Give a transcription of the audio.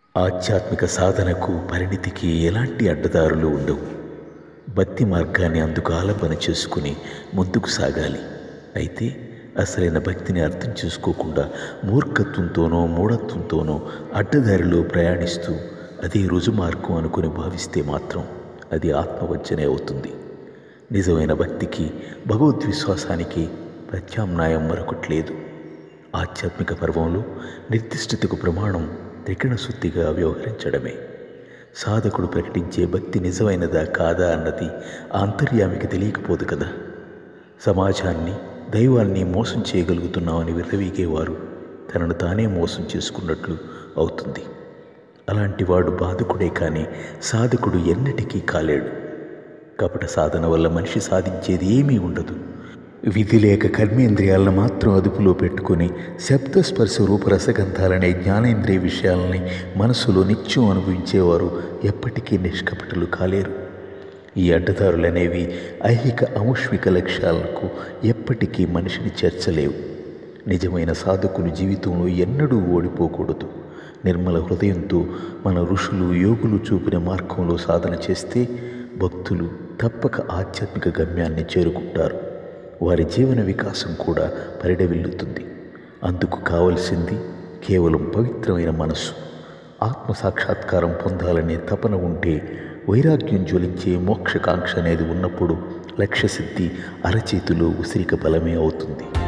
ఆధ్యాత్మిక సాధనకు పరిణితికి ఎలాంటి అడ్డదారులు ఉండవు భక్తి మార్గాన్ని అందుకు ఆలపన చేసుకుని ముందుకు సాగాలి అయితే అసలైన భక్తిని అర్థం చేసుకోకుండా మూర్ఖత్వంతోనో మూఢత్వంతోనో అడ్డదారిలో ప్రయాణిస్తూ అదే రుజుమార్గం అనుకుని భావిస్తే మాత్రం అది ఆత్మవంచనే అవుతుంది నిజమైన భక్తికి భగవద్విశ్వాసానికి ప్రత్యామ్నాయం మరొకటి లేదు ఆధ్యాత్మిక పర్వంలో నిర్దిష్టతకు ప్రమాణం త్రికణ శుద్ధిగా వ్యవహరించడమే సాధకుడు ప్రకటించే భక్తి నిజమైనదా కాదా అన్నది ఆ అంతర్యామికి తెలియకపోదు కదా సమాజాన్ని దైవాన్ని మోసం చేయగలుగుతున్నామని విర్రవీగేవారు తనను తానే మోసం చేసుకున్నట్లు అవుతుంది అలాంటి వాడు బాధకుడే కానీ సాధకుడు ఎన్నటికీ కాలేడు కపట సాధన వల్ల మనిషి సాధించేది ఏమీ ఉండదు విధి లేక కర్మేంద్రియాలను మాత్రం అదుపులో పెట్టుకుని శబ్దస్పర్శ రూపరసగంధాలనే జ్ఞానేంద్రియ విషయాలని మనసులో నిత్యం అనుభవించేవారు ఎప్పటికీ నిష్కపటులు కాలేరు ఈ అడ్డదారులనేవి ఐహిక అముష్మిక లక్ష్యాలకు ఎప్పటికీ మనిషిని చేర్చలేవు నిజమైన సాధకులు జీవితంలో ఎన్నడూ ఓడిపోకూడదు నిర్మల హృదయంతో మన ఋషులు యోగులు చూపిన మార్గంలో సాధన చేస్తే భక్తులు తప్పక ఆధ్యాత్మిక గమ్యాన్ని చేరుకుంటారు వారి జీవన వికాసం కూడా పరిడవిల్లుతుంది అందుకు కావలసింది కేవలం పవిత్రమైన మనస్సు ఆత్మ సాక్షాత్కారం పొందాలనే తపన ఉంటే వైరాగ్యం జ్వలించే మోక్షకాంక్ష అనేది ఉన్నప్పుడు లక్ష్యసిద్ధి అరచేతిలో ఉసిరిక బలమే అవుతుంది